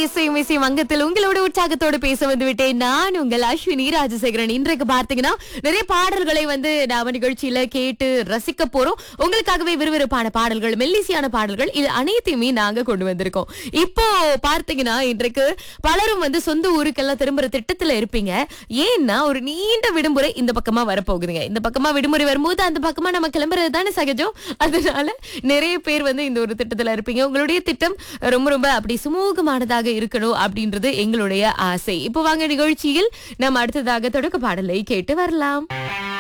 இசை மிசை மங்கத்தில் உங்களோட உற்சாகத்தோடு பேச வந்து விட்டேன் நான் உங்கள் அஸ்வினி ராஜசேகரன் இன்றைக்கு பார்த்தீங்கன்னா நிறைய பாடல்களை வந்து நாம நிகழ்ச்சியில கேட்டு ரசிக்க போறோம் உங்களுக்காகவே விறுவிறுப்பான பாடல்கள் மெல்லிசியான பாடல்கள் இது அனைத்தையுமே நாங்க கொண்டு வந்திருக்கோம் இப்போ பார்த்தீங்கன்னா இன்றைக்கு பலரும் வந்து சொந்த ஊருக்கெல்லாம் திரும்புற திட்டத்துல இருப்பீங்க ஏன்னா ஒரு நீண்ட விடுமுறை இந்த பக்கமா வரப்போகுதுங்க இந்த பக்கமா விடுமுறை வரும்போது அந்த பக்கமா நம்ம கிளம்புறது தானே சகஜம் அதனால நிறைய பேர் வந்து இந்த ஒரு திட்டத்துல இருப்பீங்க உங்களுடைய திட்டம் ரொம்ப ரொம்ப அப்படி சுமூகமானதாக இருக்கணும் அப்படின்றது எங்களுடைய ஆசை இப்போ வாங்க நிகழ்ச்சியில் நம்ம அடுத்ததாக தொடக்க பாடலை கேட்டு வரலாம்